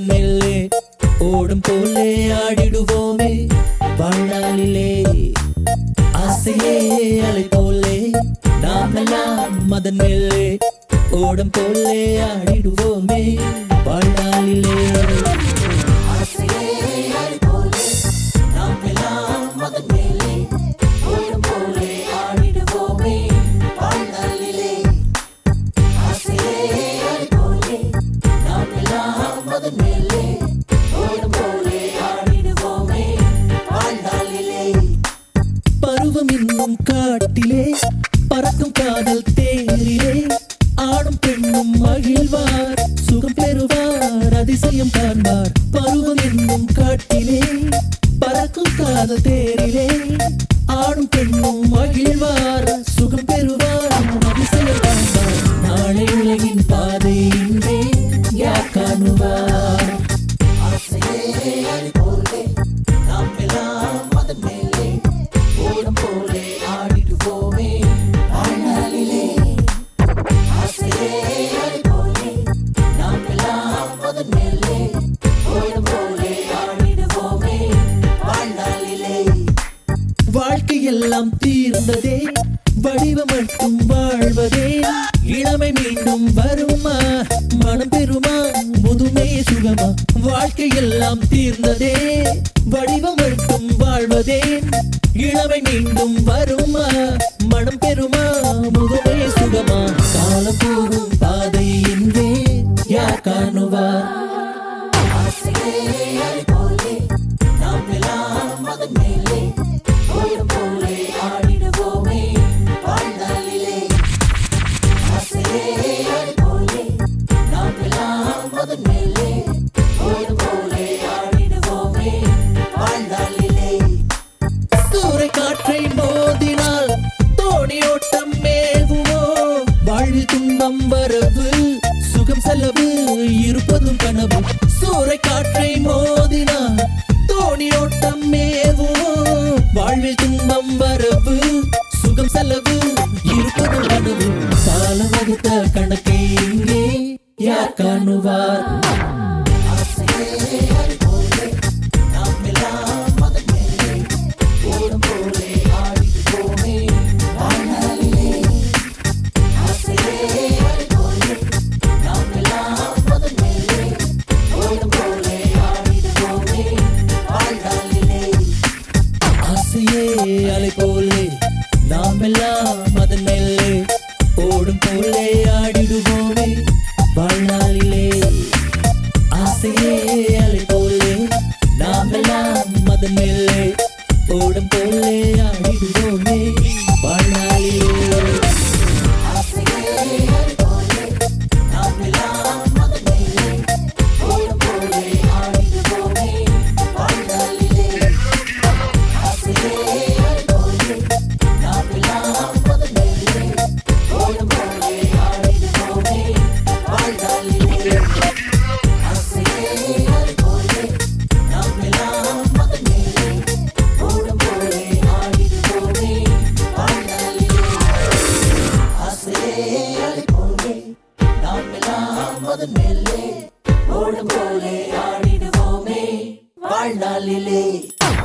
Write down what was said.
மதன் மேலே ஓடும் போலே ஆடிடுவோமே வாழ்நாளிலே ஆசையே அலை போலே நாம் எல்லாம் மதன் மேலே ஓடும் போலே ஆடிடுவோமே வாழ்நாளிலே ஆசையே அலை போலே நாம் எல்லாம் மதன் மேலே ஓடும் போலே ஆடிடுவோமே வாழ்நாளிலே ஆசையே அலை போலே நாம் எல்லாம் மதன் மேலே ஓடும் போலே ஆடிடுவோமே வாழ்நாளிலே பருவம் என்னும் காட்டிலே பறக்கும் காதல் தேரிலே ஆணும் பெண்ணும் மகிழ்வார் சுகம் பெறுவார் அதிசயம் காண்பார் பருவம் என்னும் காட்டிலே பறக்கும் காதல் தேரிலே ஆணும் பெண்ணும் மகிழ்வார் சுகம் பெறுவார் அதிசயம் காண்பார் நாளை உலகின் பாதை இன்றே யார் காணுவார் ஆசையே அலை போலே நாம் எல்லாம் மதன் மேலே ஓடும் போலே ஆடிடுவோமே வாழ்நாளிலே ஆசையே அலை போலே நாம் எல்லாம் மதன் மேலே ஓடும் போலே ஆடிடுவோமே வாழ்நாளிலே வாழ்க்கையெல்லாம் தீர்ந்ததே வடிவம் மட்டும் வாழ்வதே இளமை மீண்டும் வருமா மனம் பெறுமா முதுமை சுகமா வாழ்க்கையெல்லாம் தீர்ந்ததே வடிவம் மட்டும் வாழ்வதே இளமை மீண்டும் வருமா மனம் பெறுமா முதுமை சுகமா காலம் போகும் பாதை என்றே யார் காணுவார் ஆசையே அலை போலே நாம் எல்லாம் மதன் மேலே ஓடும் போலே ஆடிடுவோமே வாழ்நாளிலே ஆசையே அலை போலே நாம் எல்லாம் மதன் மேலே ஓடும் போலே ஆடிடுவோமே வாழ்நாளிலே சூறை காற்றை மோதினால் தோணி ஓட்டம் மேவுமோ வாழ்வில் துன்பம் வரவு சுகம் செலவு இருப்பதும் கனவு சூறை காற்றை மோதினால் தோணி ஓட்டம் மேவுமோ வாழ்வில் துன்பம் வரவு சுகம் செலவு இருப்பதும் கனவு கால வகுத்த கணக்கை இங்கே யார் காணுவார் ஆசையே அலை போலே நாம் எல்லாம் அதன் மேலே ஓடும் போலே ஆடிடுவோமே வாழ்நாளிலே ஆசையே அலை போலே நாம் எல்லாம் அதன் மேலே ஓடும் போலே ஆடிடுவோமே வாழ்நாளிலே வாழ்நாளிலே